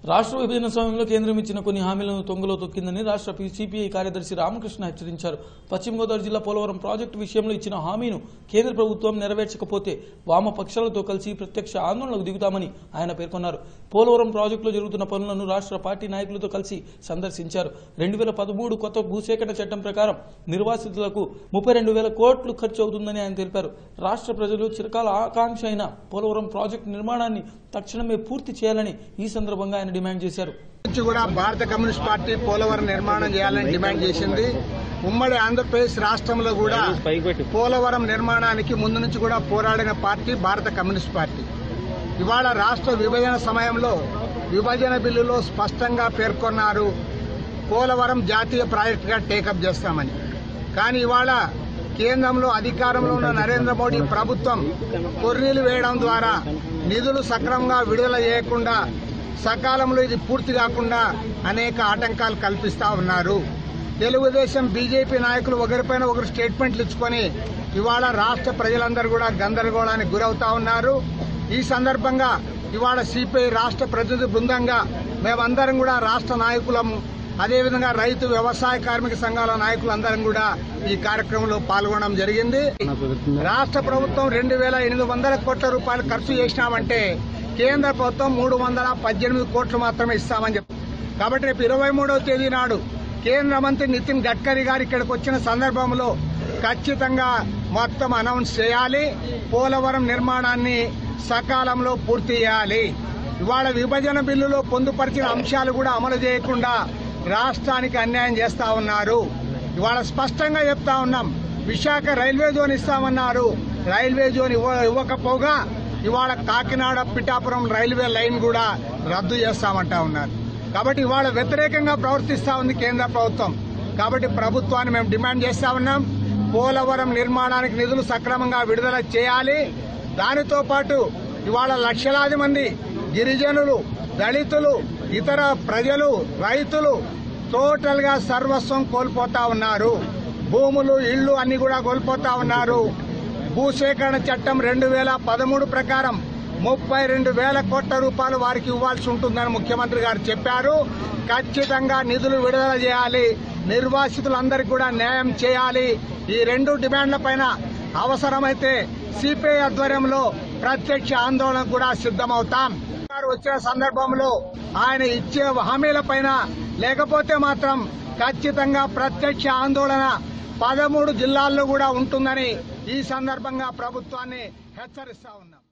రాష్ట్ర విభజన సమయంలో కేంద్రం ఇచ్చిన కొన్ని హామీలను తొంగలో తొక్కిందని రాష్ట్ర సిపిఐ కార్యదర్శి రామకృష్ణ హెచ్చరించారు పశ్చిమ గోదావరి జిల్లా పోలవరం ప్రాజెక్టు విషయంలో ఇచ్చిన హామీను కేంద్ర ప్రభుత్వం నెరవేర్చకపోతే వామపక్షాలతో కలిసి ప్రత్యక్ష ఆందోళనకు దిగుతామని ఆయన పేర్కొన్నారు పోలవరం ప్రాజెక్టులో జరుగుతున్న పనులను రాష్ట్ర పార్టీ నాయకులతో కలిసి సందర్శించారు రెండు వేల పదమూడు కొత్త భూసేకరణ చట్టం ప్రకారం నిర్వాసితులకు ముప్పై రెండు వేల కోట్లు ఖర్చు అవుతుందని ఆయన తెలిపారు రాష్ట్ర ప్రజలు చిరకాల ఆకాంక్ష అయిన పోలవరం ప్రాజెక్టు నిర్మాణాన్ని తక్షణమే పూర్తి చేయాలని ఈ సందర్భంగా ఆయన డిమాండ్ చేశారు నుంచి కూడా భారత కమ్యూనిస్ట్ పార్టీ పోలవరం నిర్మాణం చేయాలని డిమాండ్ చేసింది ఉమ్మడి ఆంధ్రప్రదేశ్ రాష్ట్రంలో కూడా పోలవరం నిర్మాణానికి ముందు నుంచి కూడా పోరాడిన పార్టీ భారత కమ్యూనిస్ట్ పార్టీ ఇవాళ రాష్ట్ర విభజన సమయంలో విభజన బిల్లులో స్పష్టంగా పేర్కొన్నారు పోలవరం జాతీయ ప్రాజెక్టుగా టేకప్ చేస్తామని కానీ ఇవాళ కేంద్రంలో అధికారంలో ఉన్న నరేంద్ర మోడీ ప్రభుత్వం కొర్రీలు వేయడం ద్వారా నిధులు సక్రమంగా విడుదల చేయకుండా సకాలంలో ఇది పూర్తి కాకుండా అనేక ఆటంకాలు కల్పిస్తా ఉన్నారు తెలుగుదేశం బీజేపీ నాయకులు ఒకరిపైన ఒకరు స్టేట్మెంట్లు ఇచ్చుకొని ఇవాళ రాష్ట్ర ప్రజలందరూ కూడా గందరగోళానికి గురవుతా ఉన్నారు ఈ సందర్భంగా ఇవాళ సిపిఐ రాష్ట్ర ప్రతినిధి బృందంగా మేమందరం కూడా రాష్ట్ర నాయకులం అదేవిధంగా రైతు వ్యవసాయ కార్మిక సంఘాల నాయకులందరం కూడా ఈ కార్యక్రమంలో పాల్గొనడం జరిగింది రాష్ట్ర ప్రభుత్వం రెండు వేల ఎనిమిది వందల కోట్ల రూపాయలు ఖర్చు చేసినామంటే కేంద్ర ప్రభుత్వం మూడు వందల పద్దెనిమిది కోట్లు మాత్రమే ఇస్తామని చెప్పి కాబట్టి రేపు ఇరవై మూడవ తేదీ నాడు కేంద్ర మంత్రి నితిన్ గడ్కరీ గారు ఇక్కడికి వచ్చిన సందర్భంలో ఖచ్చితంగా మొత్తం అనౌన్స్ చేయాలి పోలవరం నిర్మాణాన్ని సకాలంలో పూర్తి చేయాలి ఇవాళ విభజన బిల్లులో పొందుపరిచిన అంశాలు కూడా అమలు చేయకుండా రాష్ట్రానికి అన్యాయం చేస్తా ఉన్నారు ఇవాళ స్పష్టంగా చెప్తా ఉన్నాం విశాఖ రైల్వే జోన్ ఇస్తామన్నారు రైల్వే జోన్ ఇవ్వ- ఇవ్వకపోగా ఇవాళ కాకినాడ పిఠాపురం రైల్వే లైన్ కూడా రద్దు చేస్తామంటా ఉన్నారు కాబట్టి ఇవాళ వ్యతిరేకంగా ప్రవర్తిస్తా ఉంది కేంద్ర ప్రభుత్వం కాబట్టి ప్రభుత్వాన్ని మేము డిమాండ్ చేస్తా ఉన్నాం పోలవరం నిర్మాణానికి నిధులు సక్రమంగా విడుదల చేయాలి దానితో పాటు ఇవాళ లక్షలాది మంది గిరిజనులు దళితులు ఇతర ప్రజలు రైతులు టోటల్ గా సర్వస్వం కోల్పోతా ఉన్నారు భూములు ఇళ్లు అన్ని కూడా కోల్పోతా ఉన్నారు భూసేకరణ చట్టం రెండు వేల పదమూడు ప్రకారం ముప్పై రెండు వేల కోట్ల రూపాయలు వారికి ఇవ్వాల్సి ఉంటుందని ముఖ్యమంత్రి గారు చెప్పారు ఖచ్చితంగా నిధులు విడుదల చేయాలి నిర్వాసితులందరికీ కూడా న్యాయం చేయాలి ఈ రెండు డిమాండ్ల పైన అవసరమైతే సిపిఐ ఆధ్వర్యంలో ప్రత్యక్ష ఆందోళన కూడా సిద్దమవుతాం గారు వచ్చిన సందర్భంలో ఆయన ఇచ్చే హామీల పైన లేకపోతే మాత్రం ఖచ్చితంగా ప్రత్యక్ష ఆందోళన పదమూడు జిల్లాల్లో కూడా ఉంటుందని ఈ సందర్భంగా ప్రభుత్వాన్ని హెచ్చరిస్తా ఉన్నాం